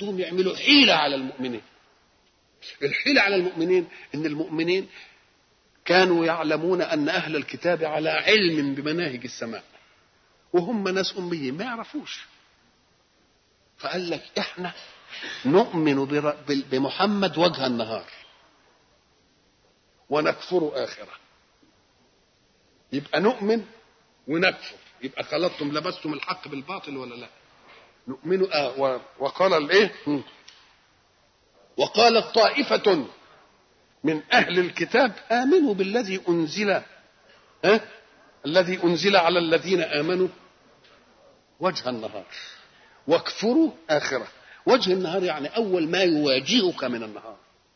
بدهم يعملوا حيلة على المؤمنين الحيلة على المؤمنين إن المؤمنين كانوا يعلمون أن أهل الكتاب على علم بمناهج السماء وهم ناس أميين ما يعرفوش فقال لك إحنا نؤمن بر- بمحمد وجه النهار ونكفر آخرة يبقى نؤمن ونكفر يبقى خلطتم لبستم الحق بالباطل ولا لا نؤمن آه و- وقال الايه مم. وقالت طائفة من أهل الكتاب آمنوا بالذي أنزل ها الذي أنزل على الذين آمنوا وجه النهار واكفروا آخرة وجه النهار يعني أول ما يواجهك من النهار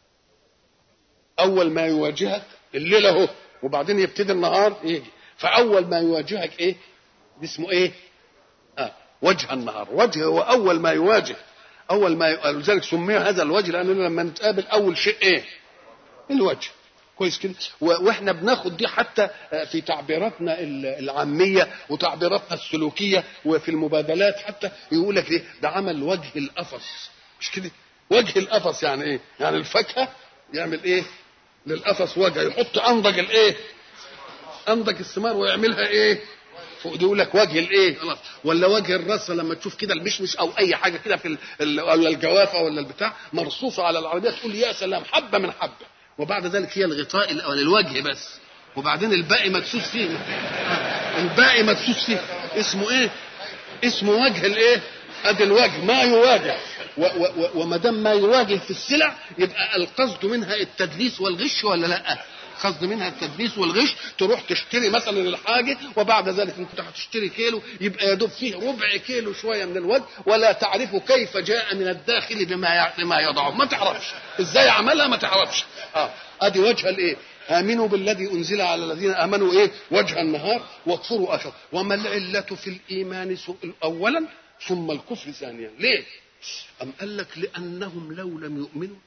أول ما يواجهك الليل أهو وبعدين يبتدي النهار يجي فأول ما يواجهك إيه؟ ده اسمه إيه؟ آه وجه النهار وجه هو أول ما يواجه أول ما ي... لذلك سمي هذا الوجه لأننا لما نتقابل أول شيء إيه؟ الوجه كويس كده و- واحنا بناخد دي حتى آه، في تعبيراتنا ال- العاميه وتعبيراتنا السلوكيه وفي المبادلات حتى يقول لك ايه ده عمل وجه القفص مش كده وجه القفص يعني ايه يعني الفاكهه يعمل ايه للقفص وجه يحط انضج الايه انضج الثمار ويعملها ايه فوق دي يقول لك وجه الايه خلاص ولا وجه الرصه لما تشوف كده المشمش او اي حاجه كده في ال- ال- ولا الجوافه ولا البتاع مرصوصه على العربيه تقول يا سلام حبه من حبه وبعد ذلك هي الغطاء الاول الوجه بس وبعدين الباقي مدسوس فيه الباقي مدسوس فيه اسمه ايه اسمه وجه الايه ادي الوجه ما يواجه و- و- و- وما دام ما يواجه في السلع يبقى القصد منها التدليس والغش ولا لا قصد منها التدليس والغش تروح تشتري مثلا الحاجه وبعد ذلك ان كنت هتشتري كيلو يبقى يا دوب فيه ربع كيلو شويه من الوجه ولا تعرف كيف جاء من الداخل بما يع- بما يضعه ما تعرفش ازاي عملها ما تعرفش اه ادي وجه الايه امنوا بالذي انزل على الذين امنوا ايه وجه النهار واكفروا اخر وما العله في الايمان سو- اولا ثم الكفر ثانيا ليه ام قال لك لانهم لو لم يؤمنوا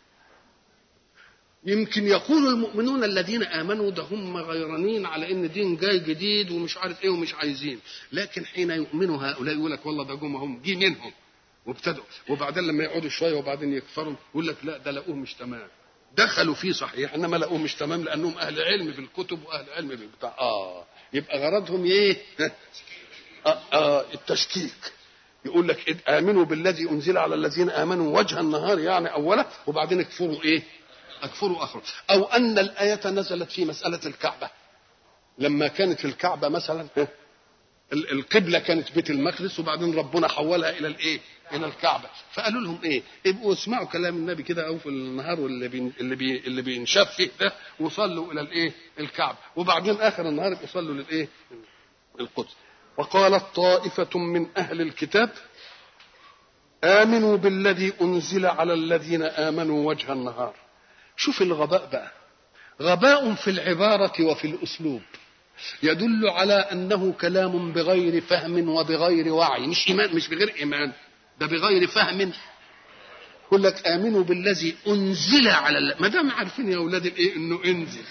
يمكن يقول المؤمنون الذين امنوا ده هم غيرانين على ان دين جاي جديد ومش عارف ايه ومش عايزين لكن حين يؤمنوا هؤلاء يقول لك والله ده جم هم جه منهم وابتدوا وبعدين لما يقعدوا شويه وبعدين يكفروا يقول لك لا ده لقوه مش تمام دخلوا فيه صحيح انما لقوه مش تمام لانهم اهل علم بالكتب واهل علم بالبتاع اه يبقى غرضهم ايه؟ آه آه التشكيك يقول لك إذ امنوا بالذي انزل على الذين امنوا وجه النهار يعني اولا وبعدين اكفروا ايه؟ اكفروا اخره او ان الايه نزلت في مساله الكعبه لما كانت الكعبه مثلا ال- القبله كانت بيت المقدس وبعدين ربنا حولها الى الايه؟ الى الكعبه فقالوا لهم ايه؟ ابقوا اسمعوا كلام النبي كده او في النهار واللي بين اللي بي اللي بينشاف فيه ده وصلوا الى الايه؟ الكعبه وبعدين اخر النهار يبقوا صلوا للايه؟ القدس وقالت طائفه من اهل الكتاب امنوا بالذي انزل على الذين امنوا وجه النهار شوف الغباء بقى غباء في العباره وفي الاسلوب يدل على انه كلام بغير فهم وبغير وعي مش ايمان مش بغير ايمان ده بغير فهم يقول لك امنوا بالذي انزل على الله ما دام عارفين يا اولاد الايه انه انزل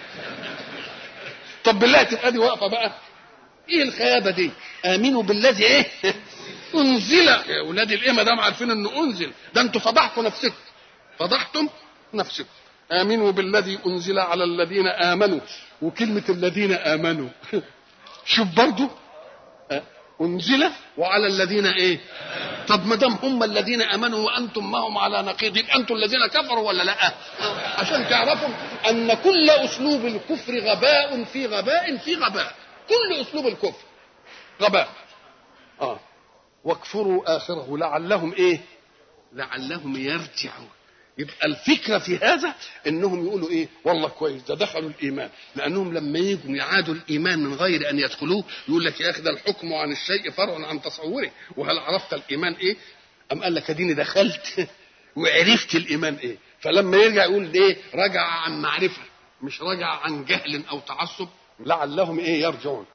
طب بالله تبقى دي واقفه بقى ايه الخيابه دي امنوا بالذي ايه انزل يا اولاد الايه ما دام عارفين انه انزل ده انتوا فضحتوا نفسكم فضحتم نفسكم امنوا بالذي انزل على الذين امنوا وكلمه الذين امنوا شوف برضو آه، انزل وعلى الذين ايه طب ما دام هم الذين امنوا وانتم معهم على نقيض يبقى انتم الذين كفروا ولا لا عشان تعرفوا ان كل اسلوب الكفر غباء في غباء في غباء كل اسلوب الكفر غباء اه واكفروا اخره لعلهم ايه لعلهم يرجعون يبقى الفكره في هذا انهم يقولوا ايه والله كويس ده دخلوا الايمان لانهم لما يجوا يعادوا الايمان من غير ان يدخلوه يقول لك يا اخي ده الحكم عن الشيء فرع عن تصوره وهل عرفت الايمان ايه ام قال لك اديني دخلت وعرفت الايمان ايه فلما يرجع يقول ايه رجع عن معرفه مش رجع عن جهل او تعصب لعلهم ايه يرجعون